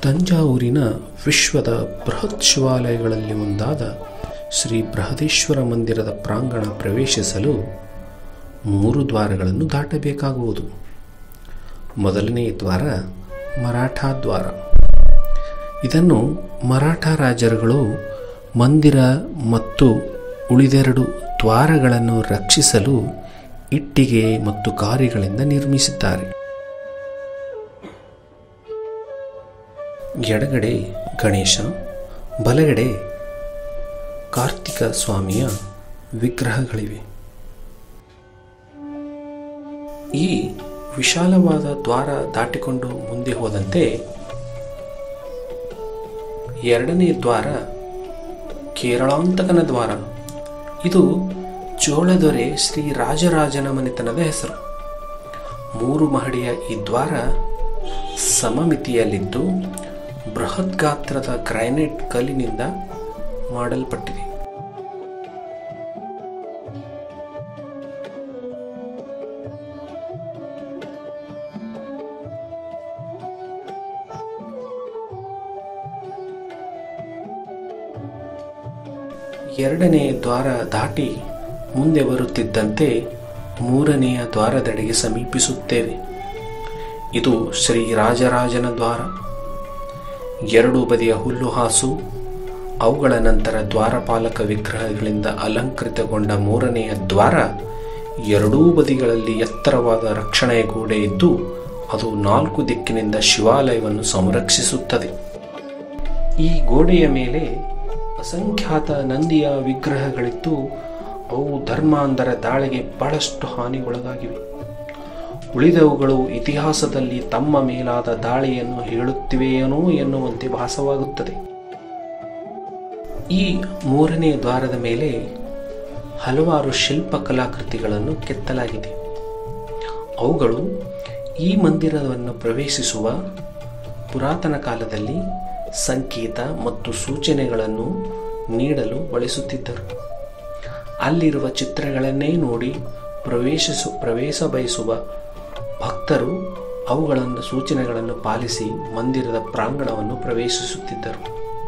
ತಂಜಾವೂರಿನ ವಿಶ್ವದ ಬೃಹತ್ ಶಿವಾಲಯಗಳಲ್ಲಿ ಒಂದಾದ ಶ್ರೀ ಬೃಹದೇಶ್ವರ ಮಂದಿರದ ಪ್ರಾಂಗಣ ಪ್ರವೇಶಿಸಲು ಮೂರು ದ್ವಾರಗಳನ್ನು ದಾಟಬೇಕಾಗುವುದು ಮೊದಲನೇ ದ್ವಾರ ಮರಾಠ ದ್ವಾರ ಇದನ್ನು ಮರಾಠ ರಾಜರುಗಳು ಮಂದಿರ ಮತ್ತು ಉಳಿದೆರಡು ದ್ವಾರಗಳನ್ನು ರಕ್ಷಿಸಲು ಇಟ್ಟಿಗೆ ಮತ್ತು ಗಾರಿಗಳಿಂದ ನಿರ್ಮಿಸಿದ್ದಾರೆ ಎಡಗಡೆ ಗಣೇಶ ಬಲಗಡೆ ಕಾರ್ತಿಕ ಸ್ವಾಮಿಯ ವಿಗ್ರಹಗಳಿವೆ ಈ ವಿಶಾಲವಾದ ದ್ವಾರ ದಾಟಿಕೊಂಡು ಮುಂದೆ ಹೋದಂತೆ ಎರಡನೇ ದ್ವಾರ ಕೇರಳಾಂತಕನ ದ್ವಾರ ಇದು ಚೋಳದೊರೆ ಶ್ರೀ ರಾಜರಾಜನ ಮನೆತನದ ಹೆಸರು ಮೂರು ಮಹಡಿಯ ಈ ದ್ವಾರ ಸಮಮಿತಿಯಲ್ಲಿದ್ದು ಬೃಹತ್ ಗಾತ್ರದ ಗ್ರಾನೈಟ್ ಕಲ್ಲಿನಿಂದ ಮಾಡಲ್ಪಟ್ಟಿದೆ ಎರಡನೇ ದ್ವಾರ ದಾಟಿ ಮುಂದೆ ಬರುತ್ತಿದ್ದಂತೆ ಮೂರನೆಯ ದ್ವಾರದೆಡೆಗೆ ಸಮೀಪಿಸುತ್ತೇವೆ ಇದು ಶ್ರೀ ರಾಜರಾಜನ ದ್ವಾರ ಎರಡು ಬದಿಯ ಹುಲ್ಲುಹಾಸು ಅವುಗಳ ನಂತರ ದ್ವಾರಪಾಲಕ ವಿಗ್ರಹಗಳಿಂದ ಅಲಂಕೃತಗೊಂಡ ಮೂರನೆಯ ದ್ವಾರ ಎರಡೂ ಬದಿಗಳಲ್ಲಿ ಎತ್ತರವಾದ ರಕ್ಷಣೆಯ ಗೋಡೆ ಇದ್ದು ಅದು ನಾಲ್ಕು ದಿಕ್ಕಿನಿಂದ ಶಿವಾಲಯವನ್ನು ಸಂರಕ್ಷಿಸುತ್ತದೆ ಈ ಗೋಡೆಯ ಮೇಲೆ ಅಸಂಖ್ಯಾತ ನಂದಿಯ ವಿಗ್ರಹಗಳಿದ್ದು ಅವು ಧರ್ಮಾಂಧರ ದಾಳಿಗೆ ಬಹಳಷ್ಟು ಹಾನಿಗೊಳಗಾಗಿವೆ ಉಳಿದವುಗಳು ಇತಿಹಾಸದಲ್ಲಿ ತಮ್ಮ ಮೇಲಾದ ದಾಳಿಯನ್ನು ಹೇಳುತ್ತಿವೆಯೇನೋ ಎನ್ನುವಂತೆ ಭಾಸವಾಗುತ್ತದೆ ಈ ಮೂರನೇ ದ್ವಾರದ ಮೇಲೆ ಹಲವಾರು ಶಿಲ್ಪ ಕಲಾಕೃತಿಗಳನ್ನು ಕೆತ್ತಲಾಗಿದೆ ಅವುಗಳು ಈ ಮಂದಿರವನ್ನು ಪ್ರವೇಶಿಸುವ ಪುರಾತನ ಕಾಲದಲ್ಲಿ ಸಂಕೇತ ಮತ್ತು ಸೂಚನೆಗಳನ್ನು ನೀಡಲು ಬಳಸುತ್ತಿದ್ದರು ಅಲ್ಲಿರುವ ಚಿತ್ರಗಳನ್ನೇ ನೋಡಿ ಪ್ರವೇಶಿಸು ಪ್ರವೇಶ ಬಯಸುವ ಭಕ್ತರು ಅವುಗಳನ್ನು ಸೂಚನೆಗಳನ್ನು ಪಾಲಿಸಿ ಮಂದಿರದ ಪ್ರಾಂಗಣವನ್ನು ಪ್ರವೇಶಿಸುತ್ತಿದ್ದರು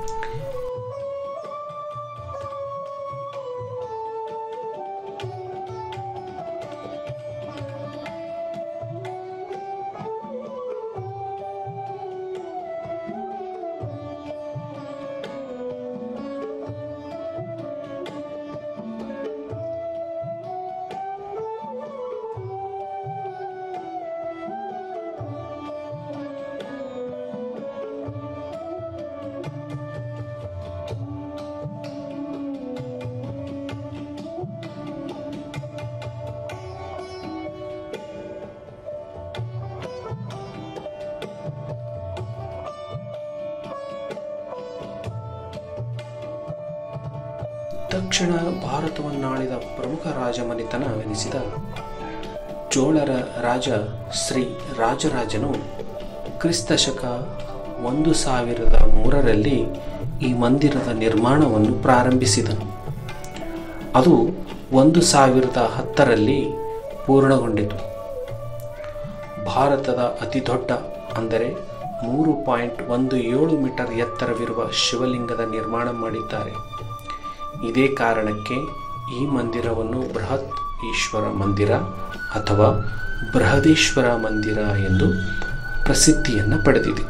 ದಕ್ಷಿಣ ಭಾರತವನ್ನಾಳಿದ ಪ್ರಮುಖ ರಾಜಮನೆತನವೆನಿಸಿದ ಚೋಳರ ರಾಜ ಶ್ರೀ ರಾಜರಾಜನು ಕ್ರಿಸ್ತ ಶಕ ಒಂದು ಸಾವಿರದ ಮೂರರಲ್ಲಿ ಈ ಮಂದಿರದ ನಿರ್ಮಾಣವನ್ನು ಪ್ರಾರಂಭಿಸಿದನು ಅದು ಒಂದು ಸಾವಿರದ ಹತ್ತರಲ್ಲಿ ಪೂರ್ಣಗೊಂಡಿತು ಭಾರತದ ಅತಿ ದೊಡ್ಡ ಅಂದರೆ ಮೂರು ಪಾಯಿಂಟ್ ಒಂದು ಏಳು ಮೀಟರ್ ಎತ್ತರವಿರುವ ಶಿವಲಿಂಗದ ನಿರ್ಮಾಣ ಮಾಡಿದ್ದಾರೆ ಇದೇ ಕಾರಣಕ್ಕೆ ಈ ಮಂದಿರವನ್ನು ಬೃಹತ್ ಈಶ್ವರ ಮಂದಿರ ಅಥವಾ ಬೃಹದೇಶ್ವರ ಮಂದಿರ ಎಂದು ಪ್ರಸಿದ್ಧಿಯನ್ನು ಪಡೆದಿದೆ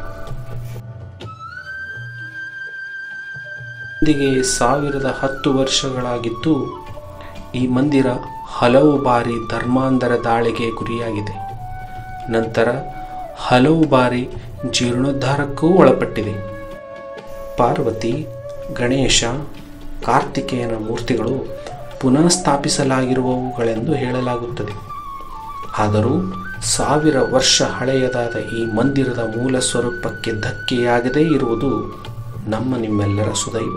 ಇಂದಿಗೆ ಸಾವಿರದ ಹತ್ತು ವರ್ಷಗಳಾಗಿದ್ದು ಈ ಮಂದಿರ ಹಲವು ಬಾರಿ ಧರ್ಮಾಂಧರ ದಾಳಿಗೆ ಗುರಿಯಾಗಿದೆ ನಂತರ ಹಲವು ಬಾರಿ ಜೀರ್ಣೋದ್ಧಾರಕ್ಕೂ ಒಳಪಟ್ಟಿದೆ ಪಾರ್ವತಿ ಗಣೇಶ ಕಾರ್ತಿಕೇಯನ ಮೂರ್ತಿಗಳು ಪುನಃ ಸ್ಥಾಪಿಸಲಾಗಿರುವವುಗಳೆಂದು ಹೇಳಲಾಗುತ್ತದೆ ಆದರೂ ಸಾವಿರ ವರ್ಷ ಹಳೆಯದಾದ ಈ ಮಂದಿರದ ಮೂಲ ಸ್ವರೂಪಕ್ಕೆ ಧಕ್ಕೆಯಾಗದೇ ಇರುವುದು ನಮ್ಮ ನಿಮ್ಮೆಲ್ಲರ ಸುದೈವ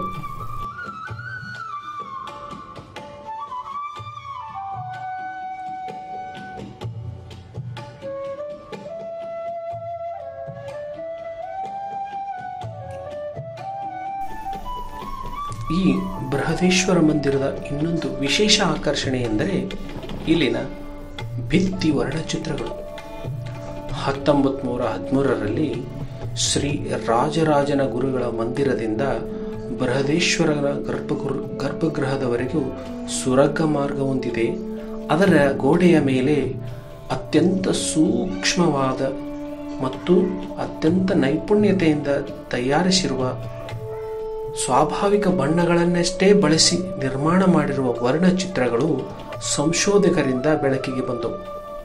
ಈ ಬೃಹದೇಶ್ವರ ಮಂದಿರದ ಇನ್ನೊಂದು ವಿಶೇಷ ಆಕರ್ಷಣೆ ಎಂದರೆ ಇಲ್ಲಿನ ಭಿತ್ತಿ ವರ್ಣಚಿತ್ರಗಳು ಹತ್ತೊಂಬತ್ತು ನೂರ ಹದಿಮೂರರಲ್ಲಿ ಶ್ರೀ ರಾಜರಾಜನ ಗುರುಗಳ ಮಂದಿರದಿಂದ ಬೃಹದೇಶ್ವರನ ಗರ್ಭಗುರು ಗರ್ಭಗೃಹದವರೆಗೂ ಸುರಂಗ ಮಾರ್ಗ ಹೊಂದಿದೆ ಅದರ ಗೋಡೆಯ ಮೇಲೆ ಅತ್ಯಂತ ಸೂಕ್ಷ್ಮವಾದ ಮತ್ತು ಅತ್ಯಂತ ನೈಪುಣ್ಯತೆಯಿಂದ ತಯಾರಿಸಿರುವ ಸ್ವಾಭಾವಿಕ ಬಣ್ಣಗಳನ್ನಷ್ಟೇ ಬಳಸಿ ನಿರ್ಮಾಣ ಮಾಡಿರುವ ವರ್ಣಚಿತ್ರಗಳು ಸಂಶೋಧಕರಿಂದ ಬೆಳಕಿಗೆ ಬಂದವು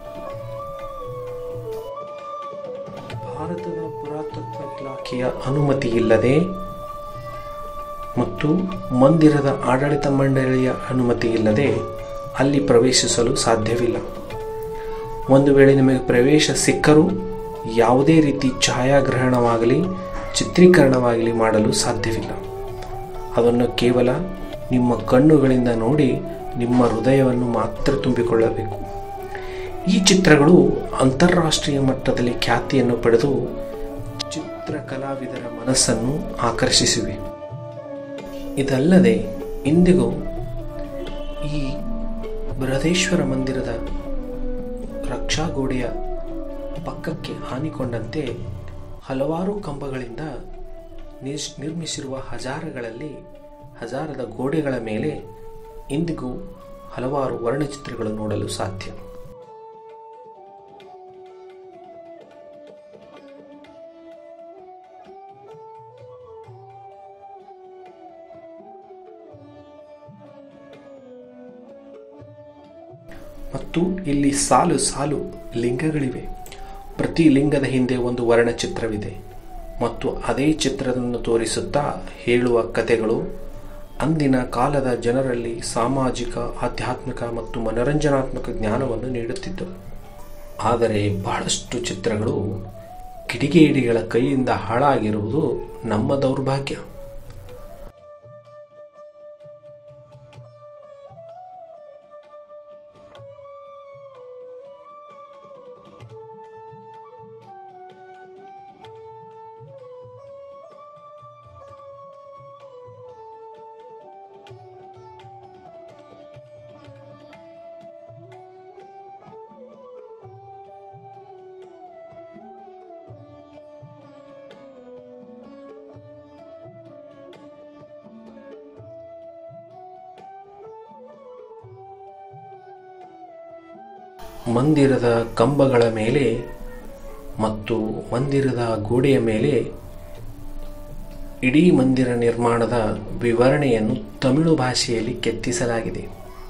ಭಾರತದ ಪುರಾತತ್ವ ಇಲಾಖೆಯ ಅನುಮತಿ ಇಲ್ಲದೆ ಮತ್ತು ಮಂದಿರದ ಆಡಳಿತ ಮಂಡಳಿಯ ಅನುಮತಿ ಇಲ್ಲದೆ ಅಲ್ಲಿ ಪ್ರವೇಶಿಸಲು ಸಾಧ್ಯವಿಲ್ಲ ಒಂದು ವೇಳೆ ನಿಮಗೆ ಪ್ರವೇಶ ಸಿಕ್ಕರೂ ಯಾವುದೇ ರೀತಿ ಛಾಯಾಗ್ರಹಣವಾಗಲಿ ಚಿತ್ರೀಕರಣವಾಗಲಿ ಮಾಡಲು ಸಾಧ್ಯವಿಲ್ಲ ಅದನ್ನು ಕೇವಲ ನಿಮ್ಮ ಕಣ್ಣುಗಳಿಂದ ನೋಡಿ ನಿಮ್ಮ ಹೃದಯವನ್ನು ಮಾತ್ರ ತುಂಬಿಕೊಳ್ಳಬೇಕು ಈ ಚಿತ್ರಗಳು ಅಂತಾರಾಷ್ಟ್ರೀಯ ಮಟ್ಟದಲ್ಲಿ ಖ್ಯಾತಿಯನ್ನು ಪಡೆದು ಚಿತ್ರಕಲಾವಿದರ ಮನಸ್ಸನ್ನು ಆಕರ್ಷಿಸಿವೆ ಇದಲ್ಲದೆ ಇಂದಿಗೂ ಈ ಬೃಹದೇಶ್ವರ ಮಂದಿರದ ರಕ್ಷಾ ಗೋಡೆಯ ಪಕ್ಕಕ್ಕೆ ಹಾನಿಕೊಂಡಂತೆ ಹಲವಾರು ಕಂಬಗಳಿಂದ ನಿಸ್- ನಿರ್ಮಿಸಿರುವ ಹಜಾರಗಳಲ್ಲಿ ಹಜಾರದ ಗೋಡೆಗಳ ಮೇಲೆ ಇಂದಿಗೂ ಹಲವಾರು ವರ್ಣಚಿತ್ರಗಳು ನೋಡಲು ಸಾಧ್ಯ ಮತ್ತು ಇಲ್ಲಿ ಸಾಲು ಸಾಲು ಲಿಂಗಗಳಿವೆ ಪ್ರತಿ ಲಿಂಗದ ಹಿಂದೆ ಒಂದು ವರ್ಣಚಿತ್ರವಿದೆ ಮತ್ತು ಅದೇ ಚಿತ್ರವನ್ನು ತೋರಿಸುತ್ತಾ ಹೇಳುವ ಕಥೆಗಳು ಅಂದಿನ ಕಾಲದ ಜನರಲ್ಲಿ ಸಾಮಾಜಿಕ ಆಧ್ಯಾತ್ಮಿಕ ಮತ್ತು ಮನರಂಜನಾತ್ಮಕ ಜ್ಞಾನವನ್ನು ನೀಡುತ್ತಿದ್ದವು ಆದರೆ ಬಹಳಷ್ಟು ಚಿತ್ರಗಳು ಕಿಡಿಗೇಡಿಗಳ ಕೈಯಿಂದ ಹಾಳಾಗಿರುವುದು ನಮ್ಮ ದೌರ್ಭಾಗ್ಯ ಮಂದಿರದ ಕಂಬಗಳ ಮೇಲೆ ಮತ್ತು ಮಂದಿರದ ಗೋಡೆಯ ಮೇಲೆ ಇಡೀ ಮಂದಿರ ನಿರ್ಮಾಣದ ವಿವರಣೆಯನ್ನು ತಮಿಳು ಭಾಷೆಯಲ್ಲಿ ಕೆತ್ತಿಸಲಾಗಿದೆ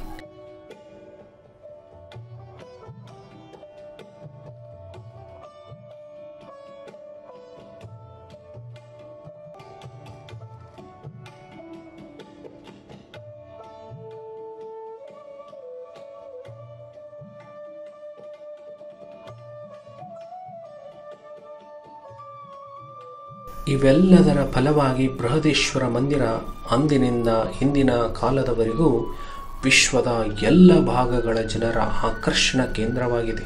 ಇವೆಲ್ಲದರ ಫಲವಾಗಿ ಬೃಹದೇಶ್ವರ ಮಂದಿರ ಅಂದಿನಿಂದ ಇಂದಿನ ಕಾಲದವರೆಗೂ ವಿಶ್ವದ ಎಲ್ಲ ಭಾಗಗಳ ಜನರ ಆಕರ್ಷಣ ಕೇಂದ್ರವಾಗಿದೆ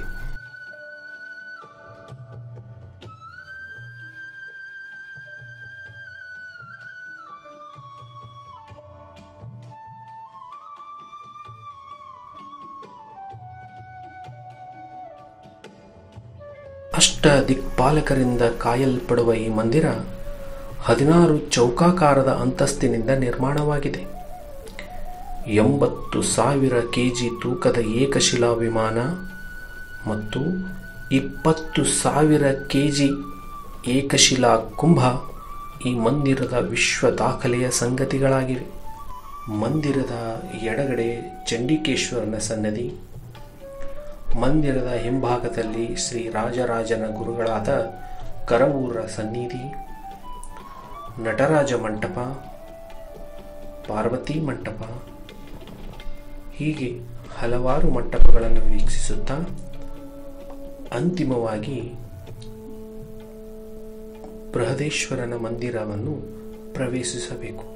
ಅಷ್ಟ ದಿಕ್ಪಾಲಕರಿಂದ ಕಾಯಲ್ಪಡುವ ಈ ಮಂದಿರ ಹದಿನಾರು ಚೌಕಾಕಾರದ ಅಂತಸ್ತಿನಿಂದ ನಿರ್ಮಾಣವಾಗಿದೆ ಎಂಬತ್ತು ಸಾವಿರ ಕೆಜಿ ತೂಕದ ಏಕಶಿಲಾ ವಿಮಾನ ಮತ್ತು ಇಪ್ಪತ್ತು ಸಾವಿರ ಕೆಜಿ ಏಕಶಿಲಾ ಕುಂಭ ಈ ಮಂದಿರದ ವಿಶ್ವ ದಾಖಲೆಯ ಸಂಗತಿಗಳಾಗಿವೆ ಮಂದಿರದ ಎಡಗಡೆ ಚಂಡಿಕೇಶ್ವರನ ಸನ್ನದಿ ಮಂದಿರದ ಹಿಂಭಾಗದಲ್ಲಿ ಶ್ರೀ ರಾಜರಾಜನ ಗುರುಗಳಾದ ಕರವೂರ ಸನ್ನಿಧಿ ನಟರಾಜ ಮಂಟಪ ಪಾರ್ವತಿ ಮಂಟಪ ಹೀಗೆ ಹಲವಾರು ಮಂಟಪಗಳನ್ನು ವೀಕ್ಷಿಸುತ್ತಾ ಅಂತಿಮವಾಗಿ ಬೃಹದೇಶ್ವರನ ಮಂದಿರವನ್ನು ಪ್ರವೇಶಿಸಬೇಕು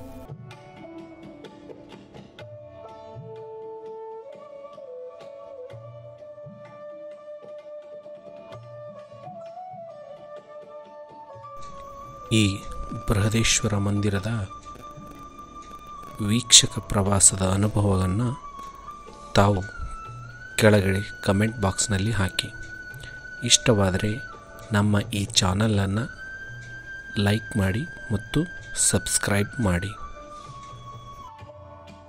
ಈ ಬೃಹದೇಶ್ವರ ಮಂದಿರದ ವೀಕ್ಷಕ ಪ್ರವಾಸದ ಅನುಭವವನ್ನು ತಾವು ಕೆಳಗಡೆ ಕಮೆಂಟ್ ಬಾಕ್ಸ್ನಲ್ಲಿ ಹಾಕಿ ಇಷ್ಟವಾದರೆ ನಮ್ಮ ಈ ಚಾನಲನ್ನು ಲೈಕ್ ಮಾಡಿ ಮತ್ತು ಸಬ್ಸ್ಕ್ರೈಬ್ ಮಾಡಿ